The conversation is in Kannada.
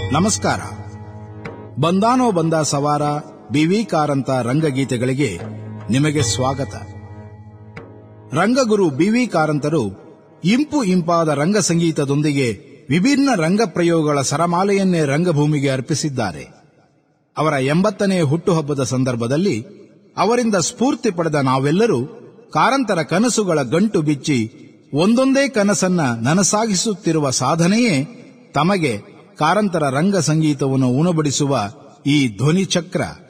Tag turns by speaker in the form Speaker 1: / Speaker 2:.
Speaker 1: ನಮಸ್ಕಾರ ಬಂದಾನೋ ಬಂದ ಸವಾರ ಬಿವಿ ಕಾರಂತ ರಂಗಗೀತೆಗಳಿಗೆ ನಿಮಗೆ ಸ್ವಾಗತ ರಂಗಗುರು ಬಿವಿ ಕಾರಂತರು ಇಂಪು ಇಂಪಾದ ರಂಗ ಸಂಗೀತದೊಂದಿಗೆ ವಿಭಿನ್ನ ರಂಗ ಪ್ರಯೋಗಗಳ ಸರಮಾಲೆಯನ್ನೇ ರಂಗಭೂಮಿಗೆ ಅರ್ಪಿಸಿದ್ದಾರೆ ಅವರ ಎಂಬತ್ತನೇ ಹುಟ್ಟುಹಬ್ಬದ ಸಂದರ್ಭದಲ್ಲಿ ಅವರಿಂದ ಸ್ಫೂರ್ತಿ ಪಡೆದ ನಾವೆಲ್ಲರೂ ಕಾರಂತರ ಕನಸುಗಳ ಗಂಟು ಬಿಚ್ಚಿ ಒಂದೊಂದೇ ಕನಸನ್ನ ನನಸಾಗಿಸುತ್ತಿರುವ ಸಾಧನೆಯೇ ತಮಗೆ ಕಾರಂತರ ರಂಗ ಸಂಗೀತವನ್ನು ಉಣಬಡಿಸುವ ಈ ಧ್ವನಿ ಚಕ್ರ